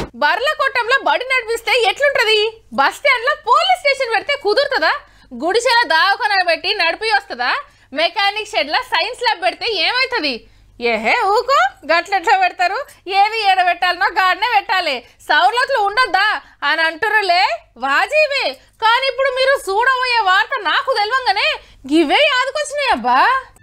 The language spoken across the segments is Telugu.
బర్ల కొట్టంలో బడి నడిపిస్తే ఎట్లుంటది బస్ స్టాండ్ లో పోలీస్ స్టేషన్ పెడితే కుదురుతుందా గుడిసెల దావకన పెట్టి నడిపి వస్తుందా మెకానిక్ షెడ్ లో సైన్స్ ల్యాబ్ పెడితే ఏమవుతుంది ఏహే ఊకో గట్లెట్లా పెడతారు ఏది ఏడ పెట్టాలనో గాడినే పెట్టాలి సౌలతులు ఉండొద్దా అని అంటురులే వాజీవే కానీ ఇప్పుడు మీరు చూడబోయే వార్త నాకు తెలియంగానే గివే యాదకొచ్చినాయి అబ్బా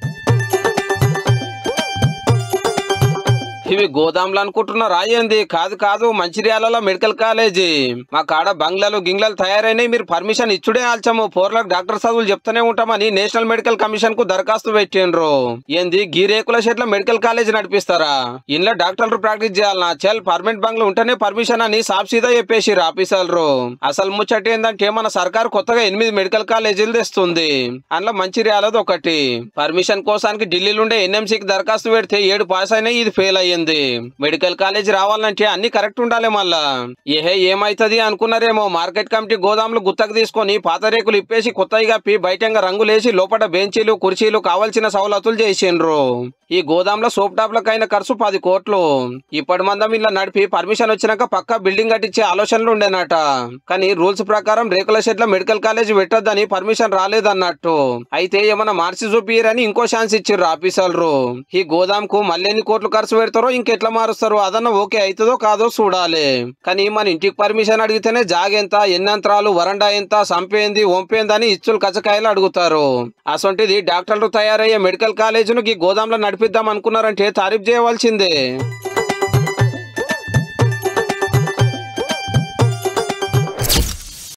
ఇవి గోదాంలు అనుకుంటున్నారా ఏంది కాదు కాదు మంచిర్యాలలో మెడికల్ కాలేజీ మా కాడ బంగ్లాలు గింగ్లాలు తయారైనాయి మీరు పర్మిషన్ ఇచ్చుడే ఆల్చము పోర్లకు డాక్టర్ చదువులు చెప్తూనే ఉంటామని నేషనల్ మెడికల్ కమిషన్ కు దరఖాస్తు పెట్టిండ్రు ఏంది గీరేకుల షెడ్ల మెడికల్ కాలేజ్ నడిపిస్తారా ఇంట్లో డాక్టర్లు ప్రాక్టీస్ చేయాలనా చెల్ పర్మనెంట్ బంగ్లా ఉంటేనే పర్మిషన్ అని సాఫ్ సీదా చెప్పేసిర్రు ఆఫీసర్లు అసలు ముచ్చట ఏందంటే మన సర్కారు కొత్తగా ఎనిమిది మెడికల్ కాలేజీలు తెస్తుంది అందులో మంచిర్యాలది ఒకటి పర్మిషన్ కోసానికి ఢిల్లీలో ఉండే ఎన్ఎంసీకి దరఖాస్తు పెడితే ఏడు పాస్ అయినా ఇది ఫెయిల్ అయ్యింది మెడికల్ కాలేజ్ రావాలంటే అన్ని కరెక్ట్ ఉండాలి మళ్ళా ఏహే ఏమైతది అనుకున్నారేమో మార్కెట్ కమిటీ గోదాములు గుత్తకు తీసుకొని పాత రేకులు ఇప్పేసి కొత్తవి కప్పి బయటంగా రంగులేసి లోపల బెంచీలు కుర్చీలు కావాల్సిన సవలతులు చేసిండ్రు ఈ గోదాంలో సోప్ టాప్లకైన ఖర్చు పది కోట్లు ఇప్పటి మందం ఇలా నడిపి పర్మిషన్ వచ్చినాక పక్క బిల్డింగ్ కట్టించే ఆలోచనలు ఉండేనట కానీ రూల్స్ ప్రకారం రేకుల షెడ్ల మెడికల్ కాలేజ్ పెట్టొద్దని పర్మిషన్ రాలేదన్నట్టు అయితే ఏమన్నా మార్చి చూపియరని ఇంకో ఛాన్స్ ఇచ్చిర్రు ఆఫీసర్లు ఈ గోదాంకు మళ్ళీ ఎన్ని కోట్లు ఖర్చు పెడతారో ఇంకెట్లా మారుస్తారు అదన్న ఓకే అవుతుందో కాదో చూడాలి కానీ మన ఇంటికి పర్మిషన్ అడిగితేనే జాగెంత ఎన్నంతరాలు వరండా ఎంత సంపేంది వంపేందని ఇచ్చులు కచ్చకాయలు అడుగుతారు అసొంటిది డాక్టర్లు తయారయ్యే మెడికల్ కాలేజీను ఈ గోదాంలో నడిపిద్దాం అనుకున్నారంటే తారీఫ్ చేయవలసిందే